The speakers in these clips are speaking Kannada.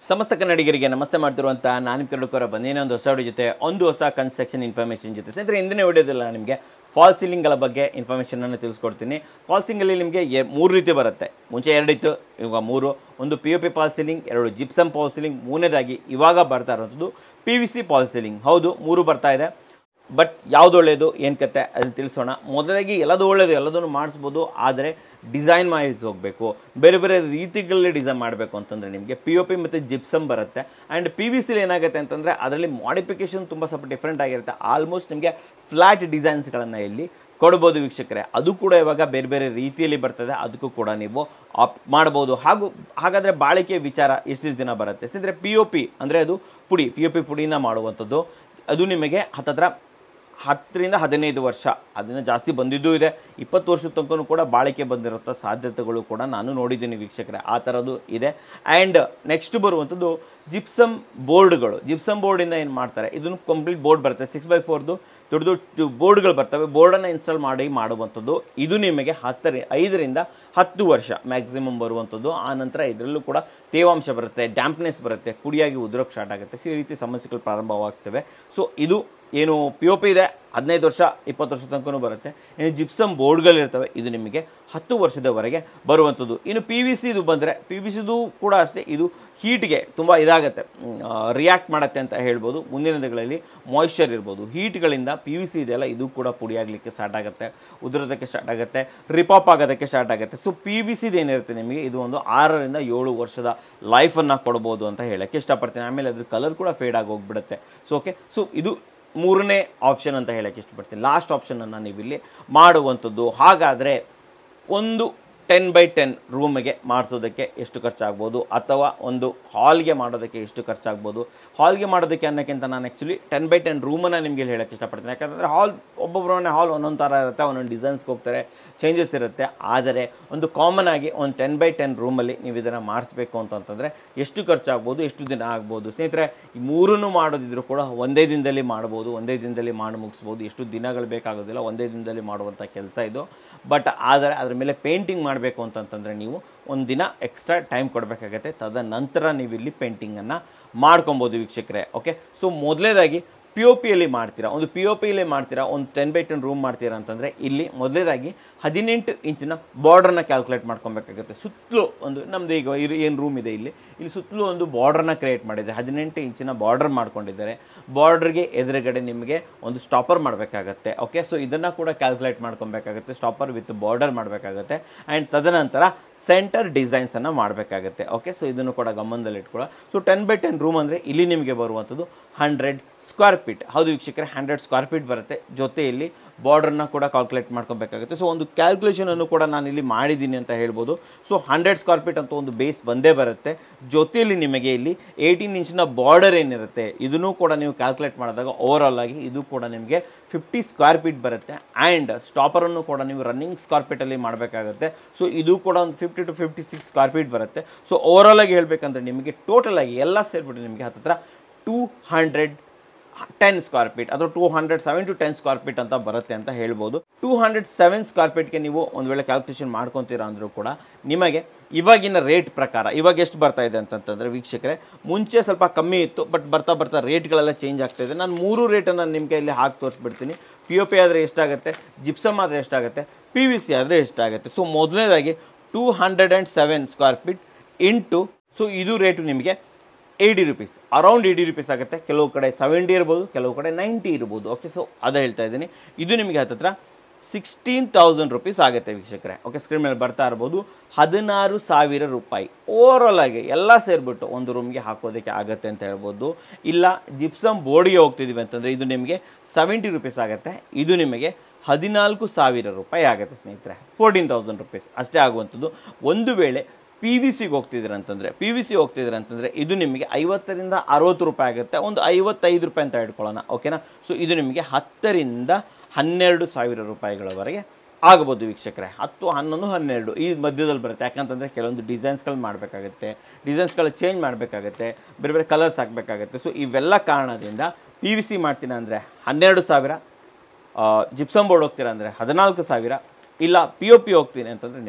ಸಮಸ್ತ ಕನ್ನಡಿಗರಿಗೆ ನಮಸ್ತೆ ಮಾಡ್ತಿರುವಂಥ ನಾನು ಕರಡುಕೋರ ಬಂದೇನೆ ಒಂದು ಹೊಸ ವಿಡಿಯೋ ಜೊತೆ ಒಂದು ಹೊಸ ಕನ್ಸ್ಟ್ರಕ್ಷನ್ ಇನ್ಫಾರ್ಮೇಷನ್ ಜೊತೆ ಸ್ನೇಹಿತರೆ ಹಿಂದಿನ ವಿಡಿಯೋದಲ್ಲ ನಿಮಗೆ ಫಾಲ್ ಸೀಲಿಂಗ್ಗಳ ಬಗ್ಗೆ ಇನ್ಫಾರ್ಮೇಷನನ್ನು ತಿಳಿಸ್ಕೊಡ್ತೀನಿ ಫಾಲ್ ಸೀಲಿಂಗಲ್ಲಿ ನಿಮಗೆ ಎ ಮೂರು ರೀತಿ ಬರುತ್ತೆ ಮುಂಚೆ ಎರಡಿತ್ತು ಇವಾಗ ಮೂರು ಒಂದು P U P fall ceiling ಎರಡು ಜಿಪ್ಸಮ್ ಪಾಲ್ ಸೀಲಿಂಗ್ ಮೂರನೇದಾಗಿ ಇವಾಗ ಬರ್ತಾ ಇರೋಂಥದ್ದು P V C fall ceiling ಹೌದು ಮೂರು ಬರ್ತಾ ಇದೆ ಬಟ್ ಯಾವುದು ಒಳ್ಳೆಯದು ಏನು ಕತೆ ಅದನ್ನು ತಿಳಿಸೋಣ ಮೊದಲಾಗಿ ಎಲ್ಲದು ಒಳ್ಳೆಯದು ಎಲ್ಲದನ್ನು ಮಾಡಿಸ್ಬೋದು ಆದರೆ ಡಿಸೈನ್ ಮಾಡಿ ಹೋಗಬೇಕು ಬೇರೆ ಬೇರೆ ರೀತಿಗಳಲ್ಲಿ ಡಿಸೈನ್ ಮಾಡಬೇಕು ಅಂತಂದರೆ ನಿಮಗೆ ಪಿ ಒ ಪಿ ಮತ್ತು ಜಿಪ್ಸಮ್ ಬರುತ್ತೆ ಆ್ಯಂಡ್ ಪಿ ವಿ ಸಿಲಿ ಏನಾಗುತ್ತೆ ಅಂತಂದರೆ ಅದರಲ್ಲಿ ಮಾಡಿಫಿಕೇಷನ್ ತುಂಬ ಸ್ವಲ್ಪ ಡಿಫ್ರೆಂಟ್ ಆಗಿರುತ್ತೆ ಆಲ್ಮೋಸ್ಟ್ ನಿಮಗೆ ಫ್ಲ್ಯಾಟ್ ಡಿಸೈನ್ಸ್ಗಳನ್ನು ಇಲ್ಲಿ ಕೊಡ್ಬೋದು ವೀಕ್ಷಕರೇ ಅದು ಕೂಡ ಇವಾಗ ಬೇರೆ ಬೇರೆ ರೀತಿಯಲ್ಲಿ ಬರ್ತದೆ ಅದಕ್ಕೂ ಕೂಡ ನೀವು ಆಪ್ ಮಾಡ್ಬೋದು ಹಾಗೂ ಹಾಗಾದರೆ ಬಾಳಿಕೆ ವಿಚಾರ ಎಷ್ಟು ದಿನ ಬರುತ್ತೆ ಯಾಕಂದರೆ ಪಿ ಒ ಪಿ ಅಂದರೆ ಅದು ಪುಡಿ ಪಿ ಒ ಪಿ ಪುಡಿನ ಮಾಡುವಂಥದ್ದು ಅದು ನಿಮಗೆ ಹತ್ತತ್ರ ಹತ್ತರಿಂದ ಹದಿನೈದು ವರ್ಷ ಅದನ್ನು ಜಾಸ್ತಿ ಬಂದಿದ್ದೂ ಇದೆ ಇಪ್ಪತ್ತು ವರ್ಷದ ತನಕ ಕೂಡ ಬಾಳಿಕೆ ಬಂದಿರುವಂಥ ಸಾಧ್ಯತೆಗಳು ಕೂಡ ನಾನು ನೋಡಿದ್ದೀನಿ ವೀಕ್ಷಕರೇ ಆ ಥರದ್ದು ಇದೆ ಆ್ಯಂಡ್ ನೆಕ್ಸ್ಟ್ ಬರುವಂಥದ್ದು ಜಿಪ್ಸಮ್ ಬೋರ್ಡ್ಗಳು ಜಿಪ್ಸಮ್ ಬೋರ್ಡಿಂದ ಏನು ಮಾಡ್ತಾರೆ ಇದನ್ನು ಕಂಪ್ಲೀಟ್ ಬೋರ್ಡ್ ಬರುತ್ತೆ ಸಿಕ್ಸ್ ಬೈ ಫೋರ್ದು ದೊಡ್ಡ ದೊಡ್ಡ ಬೋರ್ಡ್ಗಳು ಬರ್ತವೆ ಬೋರ್ಡನ್ನು ಇನ್ಸ್ಟಾಲ್ ಮಾಡಿ ಮಾಡುವಂಥದ್ದು ಇದು ನಿಮಗೆ ಹತ್ತರಿ ಐದರಿಂದ ಹತ್ತು ವರ್ಷ ಮ್ಯಾಕ್ಸಿಮಮ್ ಬರುವಂಥದ್ದು ಆ ನಂತರ ಇದರಲ್ಲೂ ಕೂಡ ತೇವಾಂಶ ಬರುತ್ತೆ ಡ್ಯಾಂಪ್ನೆಸ್ ಬರುತ್ತೆ ಪುಡಿಯಾಗಿ ಉದುರೋಕ್ಕೆ ಸ್ಟಾರ್ಟ್ ಆಗುತ್ತೆ ಸೊ ಈ ರೀತಿ ಸಮಸ್ಯೆಗಳು ಪ್ರಾರಂಭವಾಗ್ತವೆ ಸೊ ಇದು ಏನು ಪಿ ಒ ಪಿ ಇದೆ ಹದಿನೈದು ವರ್ಷ ಇಪ್ಪತ್ತು ವರ್ಷ ತನಕನೂ ಬರುತ್ತೆ ಇನ್ನು ಜಿಪ್ಸಮ್ ಬೋರ್ಡ್ಗಳಿರ್ತವೆ ಇದು ನಿಮಗೆ ಹತ್ತು ವರ್ಷದವರೆಗೆ ಬರುವಂಥದ್ದು ಇನ್ನು ಪಿ ವಿ ಸಿದು ಬಂದರೆ ಪಿ ವಿ ಸಿದು ಕೂಡ ಅಷ್ಟೇ ಇದು ಹೀಟ್ಗೆ ತುಂಬ ಇದಾಗುತ್ತೆ ರಿಯಾಕ್ಟ್ ಮಾಡುತ್ತೆ ಅಂತ ಹೇಳ್ಬೋದು ಮುಂದಿನ ದಿನಗಳಲ್ಲಿ ಮಾಯ್ಶ್ಚರ್ ಇರ್ಬೋದು ಹೀಟ್ಗಳಿಂದ ಪಿ ವಿ ಸಿ ಇದೆಯಲ್ಲ ಇದು ಕೂಡ ಪುಡಿಯಾಗಲಿಕ್ಕೆ ಸ್ಟಾರ್ಟ್ ಆಗುತ್ತೆ ಉದುರೋದಕ್ಕೆ ಸ್ಟಾರ್ಟ್ ಆಗುತ್ತೆ ರಿಪಾಪ್ ಆಗೋದಕ್ಕೆ ಸ್ಟಾರ್ಟ್ ಆಗುತ್ತೆ ಸೊ ಪಿ ವಿ ಸಿದು ಏನಿರುತ್ತೆ ನಿಮಗೆ ಇದು ಒಂದು ಆರರಿಂದ ಏಳು ವರ್ಷದ ಲೈಫನ್ನು ಕೊಡ್ಬೋದು ಅಂತ ಹೇಳೋಕ್ಕೆ ಇಷ್ಟಪಡ್ತೀನಿ ಆಮೇಲೆ ಅದ್ರ ಕಲರ್ ಕೂಡ ಫೇಡ್ ಆಗಿ ಹೋಗ್ಬಿಡುತ್ತೆ ಸೊ ಓಕೆ ಸೊ ಇದು ಮೂರನೇ ಆಪ್ಷನ್ ಅಂತ ಹೇಳೋಕ್ಕೆ ಇಷ್ಟಪಡ್ತೀನಿ ಲಾಸ್ಟ್ ಆಪ್ಷನನ್ನು ನೀವಿಲ್ಲಿ ಮಾಡುವಂಥದ್ದು ಹಾಗಾದರೆ ಒಂದು ಟೆನ್ ಬೈ ಟೆನ್ ರೂಮಿಗೆ ಮಾಡಿಸೋದಕ್ಕೆ ಎಷ್ಟು ಖರ್ಚಾಗ್ಬೋದು ಅಥವಾ ಒಂದು ಹಾಲ್ಗೆ ಮಾಡೋದಕ್ಕೆ ಎಷ್ಟು ಖರ್ಚಾಗ್ಬೋದು ಹಾಲ್ಗೆ ಮಾಡೋದಕ್ಕೆ ಅನ್ನೋಕ್ಕಿಂತ ನಾನು ಆ್ಯಕ್ಚುಲಿ ಟೆನ್ ಬೈ ಟೆನ್ ರೂಮನ್ನು ನಿಮಗೆ ಹೇಳೋಕ್ಕೆ ಇಷ್ಟಪಡ್ತೀನಿ ಯಾಕಂದರೆ ಹಾಲ್ ಒಬ್ಬೊಬ್ಬರನ್ನೇ ಹಾಲ್ ಒಂದೊಂದು ಥರ ಇರುತ್ತೆ ಒಂದೊಂದು ಡಿಸೈನ್ಸ್ಗೆ ಹೋಗ್ತಾರೆ ಚೇಂಜಸ್ ಇರುತ್ತೆ ಆದರೆ ಒಂದು ಕಾಮನ್ ಆಗಿ ಒಂದು ಟೆನ್ ಬೈ ಟೆನ್ ರೂಮಲ್ಲಿ ನೀವು ಇದನ್ನು ಮಾಡಿಸ್ಬೇಕು ಅಂತಂತಂದರೆ ಎಷ್ಟು ಖರ್ಚಾಗ್ಬೋದು ಎಷ್ಟು ದಿನ ಆಗ್ಬೋದು ಸ್ನೇಹಿತರೆ ಈ ಮೂರನ್ನು ಮಾಡೋದಿದ್ರು ಕೂಡ ಒಂದೇ ದಿನದಲ್ಲಿ ಮಾಡ್ಬೋದು ಒಂದೇ ದಿನದಲ್ಲಿ ಮಾಡಿ ಮುಗಿಸ್ಬೋದು ಎಷ್ಟು ದಿನಗಳು ಬೇಕಾಗೋದಿಲ್ಲ ಒಂದೇ ದಿನದಲ್ಲಿ ಮಾಡುವಂಥ ಕೆಲಸ ಇದು ಬಟ್ ಆದರೆ ಅದ್ರ ಮೇಲೆ ಪೇಂಟಿಂಗ್ ಮಾಡಬೇಕು ಅಂತಂತಂದರೆ ನೀವು ಒಂದು ದಿನ ಎಕ್ಸ್ಟ್ರಾ ಟೈಮ್ ಕೊಡಬೇಕಾಗತ್ತೆ ತದನಂತರ ನೀವು ಇಲ್ಲಿ ಪೇಂಟಿಂಗನ್ನು ಮಾಡ್ಕೊಬೋದು ವೀಕ್ಷಕರೇ ಓಕೆ ಸೊ ಮೊದಲೇದಾಗಿ ಪಿ ಒ ಪಿಯಲ್ಲಿ ಮಾಡ್ತೀರಾ ಒಂದು ಪಿ ಒ ಪಿಯಲ್ಲಿ ಮಾಡ್ತೀರಾ ಒಂದು ಟೆನ್ ಬೈ ಟೆನ್ ರೂಮ್ ಮಾಡ್ತೀರಾ ಅಂತಂದರೆ ಇಲ್ಲಿ ಮೊದಲೇದಾಗಿ ಹದಿನೆಂಟು ಇಂಚಿನ ಬಾರ್ಡ್ರನ್ನ ಕ್ಯಾಲ್ಕುಲೇಟ್ ಮಾಡ್ಕೊಬೇಕಾಗುತ್ತೆ ಸುತ್ತಲೂ ಒಂದು ನಮ್ಮದು ಈಗ ಇರು ಏನು ರೂಮ್ ಇದೆ ಇಲ್ಲಿ ಇಲ್ಲಿ ಸುತ್ತಲೂ ಒಂದು ಬಾರ್ಡ್ರನ್ನ ಕ್ರಿಯೇಟ್ ಮಾಡಿದೆ ಹದಿನೆಂಟು ಇಂಚಿನ ಬಾರ್ಡರ್ ಮಾಡ್ಕೊಂಡಿದ್ದಾರೆ ಬಾರ್ಡ್ರಿಗೆ ಎದುರುಗಡೆ ನಿಮಗೆ ಒಂದು ಸ್ಟಾಪರ್ ಮಾಡಬೇಕಾಗತ್ತೆ ಓಕೆ ಸೊ ಇದನ್ನು ಕೂಡ ಕ್ಯಾಲ್ಕುಲೇಟ್ ಮಾಡ್ಕೊಬೇಕಾಗುತ್ತೆ ಸ್ಟಾಪರ್ ವಿತ್ ಬಾರ್ಡರ್ ಮಾಡಬೇಕಾಗುತ್ತೆ ಆ್ಯಂಡ್ ತದನಂತರ ಸೆಂಟರ್ ಡಿಸೈನ್ಸನ್ನು ಮಾಡಬೇಕಾಗುತ್ತೆ ಓಕೆ ಸೊ ಇದನ್ನು ಕೂಡ ಗಮನದಲ್ಲಿ ಇಟ್ಕೊಳ್ಳೋ so ten by ten room ಅಂದರೆ ಇಲ್ಲಿ ನಿಮಗೆ ಬರುವಂಥದ್ದು ಹಂಡ್ರೆಡ್ ಸ್ಕ್ವೇರ್ ಫೀಟ್ ಹೌದು ವೀಕ್ಷಕರೇ ಹಂಡ್ರೆಡ್ ಸ್ಕ್ವೇರ್ ಫೀಟ್ ಬರುತ್ತೆ ಜೊತೆಯಲ್ಲಿ ಬಾರ್ಡ್ರನ್ನ ಕೂಡ ಕ್ಯಾಲ್ಕುಲೇಟ್ ಮಾಡ್ಕೊಬೇಕಾಗುತ್ತೆ ಸೊ ಒಂದು ಕ್ಯಾಲ್ಕುಲೇಷನನ್ನು ಕೂಡ ನಾನು ಇಲ್ಲಿ ಮಾಡಿದ್ದೀನಿ ಅಂತ ಹೇಳ್ಬೋದು ಸೊ ಹಂಡ್ರೆಡ್ ಸ್ಕ್ವೇರ್ ಫೀಟ್ ಅಂತ ಒಂದು ಬೇಸ್ ಬಂದೇ ಬರುತ್ತೆ ಜೊತೆಯಲ್ಲಿ ನಿಮಗೆ ಇಲ್ಲಿ ಏಯ್ಟೀನ್ ಇಂಚಿನ ಬಾರ್ಡರ್ ಏನಿರುತ್ತೆ ಇದನ್ನು ಕೂಡ ನೀವು ಕ್ಯಾಲ್ಕುಲೇಟ್ ಮಾಡಿದಾಗ ಓವರಾಲ್ ಆಗಿ ಇದು ಕೂಡ ನಿಮಗೆ ಫಿಫ್ಟಿ ಸ್ಕ್ವೇರ್ ಫೀಟ್ ಬರುತ್ತೆ ಆ್ಯಂಡ್ ಸ್ಟಾಪರನ್ನು ಕೂಡ ನೀವು ರನ್ನಿಂಗ್ ಸ್ಕ್ವೇರ್ ಫೀಟಲ್ಲಿ ಮಾಡಬೇಕಾಗುತ್ತೆ ಸೊ ಇದು ಕೂಡ ಒಂದು fifty to fifty six square feet ಬರುತ್ತೆ ಸೊ ಓವರಾಲ್ ಆಗಿ ಹೇಳಬೇಕಂದ್ರೆ ನಿಮಗೆ ಟೋಟಲ್ ಆಗಿ ಎಲ್ಲ ಸೇರಿಬಿಟ್ಟು ನಿಮಗೆ ಹತ್ತತ್ರ two hundred ten square feet ಅಥವಾ two hundred seven to ten square feet ಅಂತ ಬರುತ್ತೆ ಅಂತ ಹೇಳ್ಬೋದು ಟೂ ಹಂಡ್ರೆಡ್ ಸೆವೆನ್ ಸ್ಕ್ವೇರ್ ಫೀಟ್ಗೆ ನೀವು ಒಂದು ವೇಳೆ ಕ್ಯಾಲ್ಕುಲೇಷನ್ ಮಾಡ್ಕೊತೀರಾ ಅಂದರೂ ಕೂಡ ನಿಮಗೆ ಇವಾಗಿನ ರೇಟ್ ಪ್ರಕಾರ ಇವಾಗ ಎಷ್ಟು ಬರ್ತಾ ಇದೆ ಅಂತಂತಂದರೆ ವೀಕ್ಷಕರೇ ಮುಂಚೆ ಸ್ವಲ್ಪ ಕಮ್ಮಿ ಇತ್ತು ಬಟ್ ಬರ್ತಾ ಬರ್ತಾ ರೇಟ್ಗಳೆಲ್ಲ ಚೇಂಜ್ ಆಗ್ತಾ ಇದೆ ನಾನು ಮೂರು ರೇಟನ್ನು ನಿಮಗೆ ಇಲ್ಲಿ ಹಾಕಿ ತೋರಿಸ್ಬಿಡ್ತೀನಿ ಪಿ ಒ ಪಿ ಆದರೆ ಎಷ್ಟಾಗುತ್ತೆ ಜಿಪ್ಸಮ್ ಆದರೆ ಎಷ್ಟಾಗುತ್ತೆ ಪಿ ವಿ ಸಿ ಆದರೆ ಎಷ್ಟಾಗುತ್ತೆ ಸೊ ಮೊದಲನೇದಾಗಿ two hundred and seven square feet into so ಇದು ರೇಟು ನಿಮಗೆ eighty rupees around eighty rupees ಆಗುತ್ತೆ ಕೆಲವು ಕಡೆ ಸೆವೆಂಟಿ ಇರ್ಬೋದು ಕೆಲವು ಕಡೆ ನೈಂಟಿ ಇರ್ಬೋದು ಓಕೆ ಸೊ ಅದೇ ಹೇಳ್ತಾ ಇದ್ದೀನಿ ಇದು ನಿಮಗೆ ಹತ್ತತ್ರ ಸಿಕ್ಸ್ಟೀನ್ ತೌಸಂಡ್ ರುಪೀಸ್ ಆಗುತ್ತೆ ವೀಕ್ಷಕರೇ ಓಕೆ ಸ್ಕ್ರೀನ್ ಮೇಲೆ ಬರ್ತಾ ಇರ್ಬೋದು ಹದಿನಾರು ಸಾವಿರ ರೂಪಾಯಿ ಓವರಾಲ್ ಆಗಿ ಎಲ್ಲ ಸೇರಿಬಿಟ್ಟು ಒಂದು ರೂಮ್ಗೆ ಹಾಕೋದಕ್ಕೆ ಆಗುತ್ತೆ ಅಂತ ಹೇಳ್ಬೋದು ಇಲ್ಲ ಜಿಪ್ಸಮ್ ಬೋರ್ಡಿಗೆ ಹೋಗ್ತಿದ್ದೀವಿ ಅಂತಂದರೆ ಇದು ನಿಮಗೆ ಸೆವೆಂಟಿ ರುಪೀಸ್ ಆಗುತ್ತೆ ಇದು ನಿಮಗೆ ಹದಿನಾಲ್ಕು ಸಾವಿರ ರೂಪಾಯಿ ಆಗುತ್ತೆ ಸ್ನೇಹಿತರೆ ಫೋರ್ಟೀನ್ ತೌಸಂಡ್ ರುಪೀಸ್ ಅಷ್ಟೇ ಆಗುವಂಥದ್ದು ಒಂದು ವೇಳೆ ಪಿ ವಿ ಸಿಗೆ ಹೋಗ್ತಿದ್ದೀರ ಅಂತಂದರೆ ಪಿ ವಿ ಸಿ ಹೋಗ್ತಿದ್ದೀರ ಅಂತಂದರೆ ಇದು ನಿಮಗೆ ಐವತ್ತರಿಂದ ಅರವತ್ತು ರೂಪಾಯಿ ಆಗುತ್ತೆ ಒಂದು ಐವತ್ತೈದು ರೂಪಾಯಿ ಅಂತ ಇಟ್ಕೊಳ್ಳೋಣ ಓಕೆನಾ ಸೊ ಇದು ನಿಮಗೆ ಹತ್ತರಿಂದ ಹನ್ನೆರಡು ಸಾವಿರ ರೂಪಾಯಿಗಳವರೆಗೆ ಆಗ್ಬೋದು ವೀಕ್ಷಕರೇ ಹತ್ತು ಹನ್ನೊಂದು ಹನ್ನೆರಡು ಈ ಮಧ್ಯದಲ್ಲಿ ಬರುತ್ತೆ ಯಾಕಂತಂದರೆ ಕೆಲವೊಂದು ಡಿಸೈನ್ಸ್ಗಳು ಮಾಡಬೇಕಾಗುತ್ತೆ ಡಿಸೈನ್ಸ್ಗಳು ಚೇಂಜ್ ಮಾಡಬೇಕಾಗುತ್ತೆ ಬೇರೆ ಬೇರೆ ಕಲರ್ಸ್ ಹಾಕಬೇಕಾಗುತ್ತೆ ಸೊ ಇವೆಲ್ಲ ಕಾರಣದಿಂದ ಪಿ ವಿ ಸಿ ಮಾಡ್ತೀನಿ ಅಂದರೆ ಹನ್ನೆರಡು ಸಾವಿರ ಜಿಪ್ಸಮ್ ಬೋರ್ಡ್ ಹೋಗ್ತೀರಾ ಅಂದರೆ ಹದಿನಾಲ್ಕು ಸಾವಿರ ಇಲ್ಲ ಪಿ ಒ ಪಿ ಹೋಗ್ತೀನಿ ಅಂತಂದರೆ ನಿಮಗೆ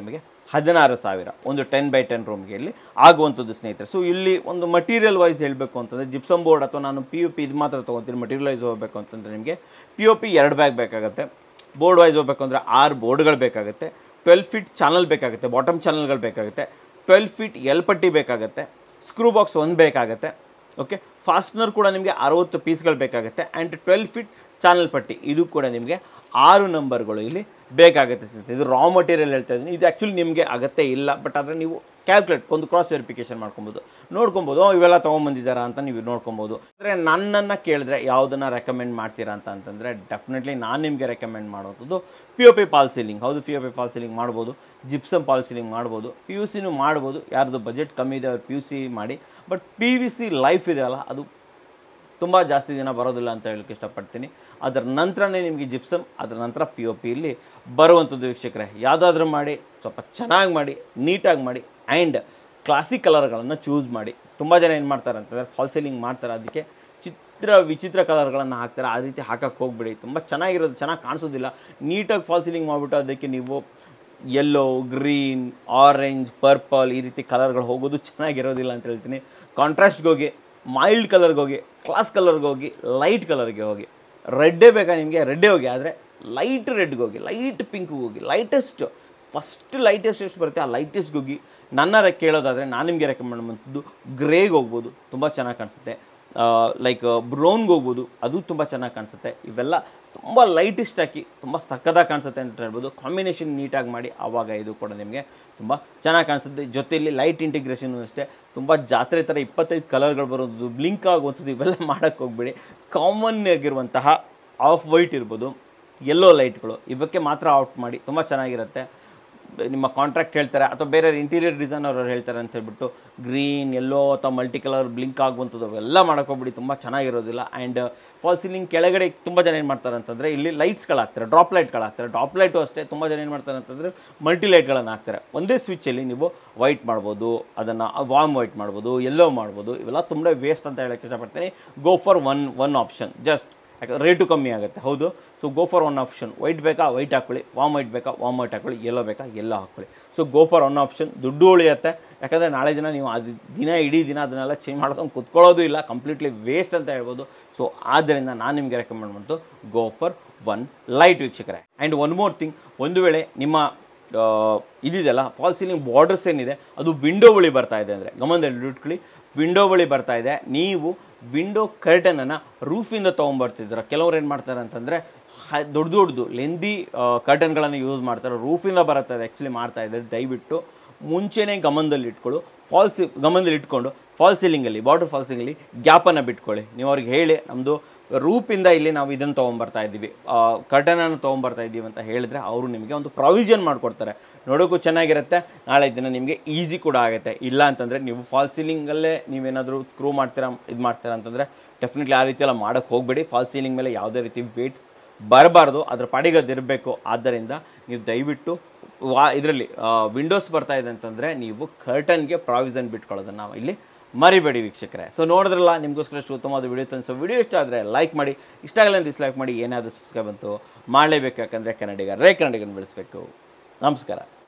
ಹದಿನಾರು ಸಾವಿರ ಒಂದು ಟೆನ್ ಬೈ ಟೆನ್ ರೂಮ್ಗೆ ಇಲ್ಲಿ ಆಗುವಂಥದ್ದು ಸ್ನೇಹಿತರೆ ಸೊ ಇಲ್ಲಿ ಒಂದು ಮಟೀರಿಯಲ್ ವೈಸ್ ಹೇಳಬೇಕು ಅಂತಂದರೆ ಜಿಪ್ಸಮ್ ಬೋರ್ಡ್ ಅಥವಾ ನಾನು ಪಿ ಯು ಪಿ ಇದು ಮಾತ್ರ ತೊಗೊತೀನಿ ಮಟೀರಿಯಲ್ ವೈಸ್ ಹೋಗಬೇಕು ಅಂತಂದರೆ ನಿಮಗೆ ಪಿ ಒ ಪಿ ಎರಡು ಬ್ಯಾಗ್ ಬೇಕಾಗುತ್ತೆ ಬೋರ್ಡ್ ವೈಸ್ ಹೋಗಬೇಕು ಅಂದರೆ ಆರು ಬೋರ್ಡ್ಗಳು ಬೇಕಾಗುತ್ತೆ ಟ್ವೆಲ್ ಫೀಟ್ ಚಾನಲ್ ಬೇಕಾಗುತ್ತೆ ಬಾಟಮ್ ಚಾನಲ್ಗಳು ಬೇಕಾಗುತ್ತೆ ಟ್ವೆಲ್ ಫೀಟ್ ಎಲ್ ಪಟ್ಟಿ ಬೇಕಾಗುತ್ತೆ ಸ್ಕ್ರೂ ಬಾಕ್ಸ್ ಒಂದು ಬೇಕಾಗುತ್ತೆ ಓಕೆ ಫಾಸ್ಟ್ನರ್ ಕೂಡ ನಿಮಗೆ ಅರವತ್ತು ಪೀಸ್ಗಳು ಬೇಕಾಗುತ್ತೆ ಆ್ಯಂಡ್ ಟ್ವೆಲ್ ಫೀಟ್ ಚಾನಲ್ ಪಟ್ಟಿ ಇದು ಕೂಡ ನಿಮಗೆ ಆರು ನಂಬರ್ಗಳು ಇಲ್ಲಿ ಬೇಕಾಗುತ್ತೆ ಸ್ನೇಹಿತರೆ ಇದು ರಾ ಮಟೀರಿಯಲ್ ಹೇಳ್ತಾ ಇದ್ದೀನಿ ಇದು ಆ್ಯಕ್ಚುಲಿ ನಿಮಗೆ ಅಗತ್ಯ ಇಲ್ಲ ಬಟ್ ಆದರೆ ನೀವು ಕ್ಯಾಲ್ಕುಲೇಟ್ ಒಂದು ಕ್ರಾಸ್ ವೆರಿಫಿಕೇಷನ್ ಮಾಡ್ಕೊಬೋದು ನೋಡ್ಕೊಬೋದು ಓ, ಇವೆಲ್ಲ ತೊಗೊಂಬಂದಿದ್ದಾರಾ ಅಂತ ನೀವು ನೋಡ್ಕೊಬೋದು ಅಂದರೆ ನನ್ನನ್ನು ಕೇಳಿದ್ರೆ ಯಾವುದನ್ನು ರೆಕಮೆಂಡ್ ಮಾಡ್ತೀರಾ ಅಂತ ಅಂತಂದರೆ ಡೆಫಿನೆಟ್ಲಿ ನಾನು ನಿಮಗೆ ರೆಕಮೆಂಡ್ ಮಾಡೋದು P O P fall ceiling ಹೌದು P O P fall ceiling ಮಾಡ್ಬೋದು ಜಿಪ್ಸಮ್ ಪಾಲ್ ಸೀಲಿಂಗ್ ಮಾಡ್ಬೋದು ಪಿ ಯು ಸಿನೂ ಮಾಡ್ಬೋದು ಯಾರ್ದು ಬಜೆಟ್ ಕಮ್ಮಿ ಇದೆ ಅವ್ರು ಪಿ ಯು ಸಿ ಮಾಡಿ but P V C life ಇದೆಯಲ್ಲ ಅದು ತುಂಬ ಜಾಸ್ತಿ ದಿನ ಬರೋದಿಲ್ಲ ಅಂತ ಹೇಳಕ್ಕೆ ಇಷ್ಟಪಡ್ತೀನಿ ಅದರ ನಂತರನೇ ನಿಮಗೆ ಜಿಪ್ಸಮ್ ಅದರ ನಂತರ ಪಿ ಒ ಪಿಯಲ್ಲಿ ಬರುವಂಥದ್ದು ವೀಕ್ಷಕರೇ ಯಾವುದಾದ್ರೂ ಮಾಡಿ ಸ್ವಲ್ಪ ಚೆನ್ನಾಗಿ ಮಾಡಿ ನೀಟಾಗಿ ಮಾಡಿ ಆ್ಯಂಡ್ ಕ್ಲಾಸಿಕ್ ಕಲರ್ಗಳನ್ನು ಚೂಸ್ ಮಾಡಿ ತುಂಬ ಜನ ಏನು ಮಾಡ್ತಾರೆ ಅಂತಂದರೆ ಫಾಲ್ ಸೀಲಿಂಗ್ ಮಾಡ್ತಾರೆ ಅದಕ್ಕೆ ಚಿತ್ರ ವಿಚಿತ್ರ ಕಲರ್ಗಳನ್ನು ಹಾಕ್ತಾರೆ ಆ ರೀತಿ ಹಾಕಕ್ಕೆ ಹೋಗ್ಬಿಡಿ ತುಂಬ ಚೆನ್ನಾಗಿರೋದು ಚೆನ್ನಾಗಿ ಕಾಣಿಸೋದಿಲ್ಲ ನೀಟಾಗಿ ಫಾಲ್ ಸೀಲಿಂಗ್ ಮಾಡಿಬಿಟ್ಟು ಅದಕ್ಕೆ ನೀವು ಯೆಲ್ಲೋ ಗ್ರೀನ್ ಆರೆಂಜ್ ಪರ್ಪಲ್ ಈ ರೀತಿ ಕಲರ್ಗಳು ಹೋಗೋದು ಚೆನ್ನಾಗಿರೋದಿಲ್ಲ ಅಂತ ಹೇಳ್ತೀನಿ ಕಾಂಟ್ರಾಸ್ಟ್ಗೆ ಹೋಗಿ ಮೈಲ್ಡ್ ಕಲರ್ಗೆ ಹೋಗಿ ಕ್ಲಾಸ್ ಕಲರ್ಗೆ ಹೋಗಿ ಲೈಟ್ ಕಲರ್ಗೆ ಹೋಗಿ ರೆಡ್ಡೇ ಬೇಕಾ ನಿಮಗೆ ರೆಡ್ಡೇ ಹೋಗಿ ಆದರೆ ಲೈಟ್ ರೆಡ್ಗೆ ಹೋಗಿ ಲೈಟ್ ಪಿಂಕ್ಗೆ ಹೋಗಿ ಲೈಟೆಸ್ಟ್ ಫಸ್ಟ್ ಲೈಟೆಸ್ಟ್ ಎಷ್ಟು ಬರುತ್ತೆ ಆ ಲೈಟೆಸ್ಟ್ಗೆ ಹೋಗಿ ನನ್ನ ರೆ- ಕೇಳೋದಾದರೆ ನಾನು ನಿಮಗೆ ರೆಕಮೆಂಡ್ ಮಾಡುವಂಥದ್ದು ಗ್ರೇಗೆ ಹೋಗ್ಬೋದು ತುಂಬ ಚೆನ್ನಾಗಿ ಕಾಣಿಸುತ್ತೆ ಲೈಕ್ ಬ್ರೌನ್ಗೆ ಹೋಗ್ಬೋದು ಅದು ತುಂಬ ಚೆನ್ನಾಗಿ ಕಾಣಿಸುತ್ತೆ ಇವೆಲ್ಲ ತುಂಬ ಲೈಟೆಸ್ಟ್ ಹಾಕಿ ತುಂಬ ಸಕ್ಕದಾಗಿ ಕಾಣಿಸುತ್ತೆ ಅಂತ ಹೇಳ್ಬೋದು ಕಾಂಬಿನೇಷನ್ ನೀಟಾಗಿ ಮಾಡಿ ಆವಾಗ ಇದು ಕೂಡ ನಿಮಗೆ ತುಂಬ ಚೆನ್ನಾಗಿ ಕಾಣಿಸುತ್ತೆ ಜೊತೆಯಲ್ಲಿ ಲೈಟ್ ಇಂಟಿಗ್ರೇಷನು ಅಷ್ಟೇ ತುಂಬ ಜಾತ್ರೆ ಥರ ಇಪ್ಪತ್ತೈದು ಕಲರ್ಗಳು ಬರೋದು ಬ್ಲಿಂಕ್ ಆಗುವಂಥದ್ದು ಇವೆಲ್ಲ ಮಾಡೋಕ್ಕೆ ಹೋಗ್ಬೇಡಿ ಕಾಮನ್ ಆಗಿರುವಂತಹ ಆಫ್ ವೈಟ್ ಇರ್ಬೋದು ಯೆಲ್ಲೋ ಲೈಟ್ಗಳು ಇವಕ್ಕೆ ಮಾತ್ರ ಔಟ್ ಮಾಡಿ ತುಂಬ ಚೆನ್ನಾಗಿರುತ್ತೆ ನಿಮ್ಮ ಕಾಂಟ್ರಾಕ್ಟ್ ಹೇಳ್ತಾರೆ ಅಥವಾ ಬೇರೆ ಇಂಟೀರಿಯರ್ ಡಿಸೈನರ್ ಅವ್ರು ಹೇಳ್ತಾರೆ ಅಂತ ಹೇಳ್ಬಿಟ್ಟು ಗ್ರೀನ್ ಎಲ್ಲೋ ಅಥವಾ ಮಲ್ಟಿ ಕಲರ್ ಬ್ಲಿಂಕ್ ಆಗುವಂಥದ್ದು ಅವೆಲ್ಲ ಮಾಡೋಕ್ಕೋಗ್ಬಿಡಿ ತುಂಬ ಚೆನ್ನಾಗಿರೋದಿಲ್ಲ ಆ್ಯಂಡ್ ಫಾಲ್ ಸೀಲಿಂಗ್ ಕೆಳಗಡೆ ತುಂಬ ಜನ ಏನು ಮಾಡ್ತಾರೆ ಅಂತಂದರೆ ಇಲ್ಲಿ ಲೈಟ್ಸ್ಗಳು ಹಾಕ್ತಾರೆ ಡ್ರಾಪ್ ಲೈಟ್ಗಳು ಹಾಕ್ತಾರೆ ಡ್ರಾಪ್ ಲೈಟು ಅಷ್ಟೇ ತುಂಬ ಜನ ಏನು ಮಾಡ್ತಾರೆ ಅಂತಂದರೆ ಮಲ್ಟಿ ಲೈಟ್ಗಳನ್ನು ಹಾಕ್ತಾರೆ ಒಂದೇ ಸ್ವಿಚ್ಚಲ್ಲಿ ನೀವು ವೈಟ್ ಮಾಡ್ಬೋದು ಅದನ್ನು ವಾರ್ಮ್ ವೈಟ್ ಮಾಡ್ಬೋದು ಎಲ್ಲೋ ಮಾಡ್ಬೋದು ಇವೆಲ್ಲ ತುಂಬ ವೇಸ್ಟ್ ಅಂತ ಹೇಳಕ್ಕೆ ಇಷ್ಟಪಡ್ತೀನಿ go for one one option just ಯಾಕಂದ್ರೆ ರೇಟು ಕಮ್ಮಿ ಆಗುತ್ತೆ ಹೌದು so go for one option white ಬೇಕಾ ವೈಟ್ ಹಾಕೊಳ್ಳಿ ವಾಮ್ ವೈಟ್ ಬೇಕಾ ವಾಮ್ ವೈಟ್ ಹಾಕೊಳ್ಳಿ ಎಲ್ಲೋ ಬೇಕಾ ಎಲ್ಲೋ ಹಾಕೊಳ್ಳಿ so go for one option ದುಡ್ಡು ಉಳಿಯುತ್ತೆ ಯಾಕಂದರೆ ನಾಳೆ ದಿನ ನೀವು ಅದು ದಿನ ಇಡೀ ದಿನ ಅದನ್ನೆಲ್ಲ ಚೇಂಜ್ ಮಾಡ್ಕೊಂಡು ಕುತ್ಕೊಳ್ಳೋದು ಇಲ್ಲ ಕಂಪ್ಲೀಟ್ಲಿ ವೇಸ್ಟ್ ಅಂತ ಹೇಳ್ಬೋದು ಸೊ ಆದ್ದರಿಂದ ನಾನು ನಿಮಗೆ ರೆಕಮೆಂಡ್ ಮಾಡ್ತು ಗೋ ಫಾರ್ ಒನ್ ಲೈಟ್ ವೀಕ್ಷಕರೇ ಆ್ಯಂಡ್ ಒನ್ ಮೋರ್ ಥಿಂಗ್ ಒಂದು ವೇಳೆ ನಿಮ್ಮ ಆ, ಇದಿದೆಯಲ್ಲ ಫಾಲ್ ಸೀಲಿಂಗ್ ಬಾರ್ಡರ್ಸ್ ಏನಿದೆ ಅದು ವಿಂಡೋ ಬಳಿ ಬರ್ತಾ ಇದೆ ಅಂದರೆ ಗಮನದಲ್ಲಿ ಇಟ್ಕೊಳ್ಳಿ ವಿಂಡೋ ಬಳಿ ಬರ್ತಾ ಇದೆ ನೀವು ವಿಂಡೋ ಕರ್ಟನನ್ನು ರೂಫಿಂದ ತೊಗೊಂಬರ್ತಿದ್ದೀರ ಕೆಲವ್ರು ಏನು ಮಾಡ್ತಾರೆ ಅಂತಂದರೆ ದೊಡ್ಡ ದೊಡ್ಡದು ಲೆಂದಿ ಕರ್ಟನ್ಗಳನ್ನು ಯೂಸ್ ಮಾಡ್ತಾರೆ ರೂಫಿಂದ ಬರುತ್ತೆ ಅದು ಆ್ಯಕ್ಚುಲಿ ಮಾಡ್ತಾ ಇದ್ದಾರೆ ದಯವಿಟ್ಟು ಮುಂಚೆನೇ ಗಮನದಲ್ಲಿ ಇಟ್ಕೊಳ್ಳು ಫಾಲ್ ಸಿ ಗಮನದಲ್ಲಿ ಇಟ್ಕೊಂಡು ಫಾಲ್ ಸೀಲಿಂಗಲ್ಲಿ ಬಾರ್ಡರ್ ಫಾಲ್ ಸೀಲಿಂಗಲ್ಲಿ ಗ್ಯಾಪನ್ನು ಬಿಟ್ಕೊಳ್ಳಿ ನೀವು ಅವ್ರಿಗೆ ಹೇಳಿ ನಮ್ಮದು ರೂಪಿಂದ ಇಲ್ಲಿ ನಾವು ಇದನ್ನು ತೊಗೊಂಬರ್ತಾ ಇದ್ದೀವಿ ಕರ್ಟನನ್ನು ತೊಗೊಂಬರ್ತಾ ಇದ್ದೀವಿ ಅಂತ ಹೇಳಿದ್ರೆ ಅವರು ನಿಮಗೆ ಒಂದು ಪ್ರಾವಿಷನ್ ಮಾಡಿಕೊಡ್ತಾರೆ ನೋಡೋಕ್ಕೂ ಚೆನ್ನಾಗಿರುತ್ತೆ ನಾಳೆ ದಿನ ನಿಮಗೆ ಈಸಿ ಕೂಡ ಆಗುತ್ತೆ ಇಲ್ಲ ಅಂತಂದರೆ ನೀವು ಫಾಲ್ ಸೀಲಿಂಗಲ್ಲೇ ನೀವೇನಾದರೂ ಸ್ಕ್ರೂ ಮಾಡ್ತೀರಾ ಇದು ಮಾಡ್ತೀರಾ ಅಂತಂದರೆ ಡೆಫಿನೆಟ್ಲಿ ಆ ರೀತಿ ಎಲ್ಲ ಮಾಡೋಕ್ಕೆ ಹೋಗಬೇಡಿ ಫಾಲ್ ಸೀಲಿಂಗ್ ಮೇಲೆ ಯಾವುದೇ ರೀತಿ ವೇಟ್ಸ್ ಬರಬಾರ್ದು ಅದ್ರ ಪಾಡಿಗೆ ಅದು ಇರಬೇಕು ಆದ್ದರಿಂದ ನೀವು ದಯವಿಟ್ಟು ವಾ ಇದರಲ್ಲಿ ವಿಂಡೋಸ್ ಬರ್ತಾ ಇದೆ ಅಂತಂದರೆ ನೀವು ಕರ್ಟನ್ಗೆ ಪ್ರಾವಿಷನ್ ಬಿಟ್ಕೊಳ್ಳೋದನ್ನು ನಾವು ಇಲ್ಲಿ ಮರಿಬೇಡಿ ವೀಕ್ಷಕರೇ ಸೊ ನೋಡಿದ್ರಲ್ಲ ನಿಮಗೋಸ್ಕರ ಅಷ್ಟು ಉತ್ತಮವಾದ ವಿಡಿಯೋ ತಂದು ಸೊ ವಿಡಿಯೋ ಇಷ್ಟ ಆದರೆ ಲೈಕ್ ಮಾಡಿ ಇಷ್ಟ ಆಗಲ್ಲ ಡಿಸ್ಲೈಕ್ ಮಾಡಿ ಏನಾದರೂ ಸಬ್ಸ್ಕ್ರೈಬ್ ಬಂತು ಮಾಡಲೇಬೇಕು ಯಾಕಂದರೆ ಕನ್ನಡಿಗ ರೇ ಕನ್ನಡಿಗನ ಬೆಳೆಸಬೇಕು ನಮಸ್ಕಾರ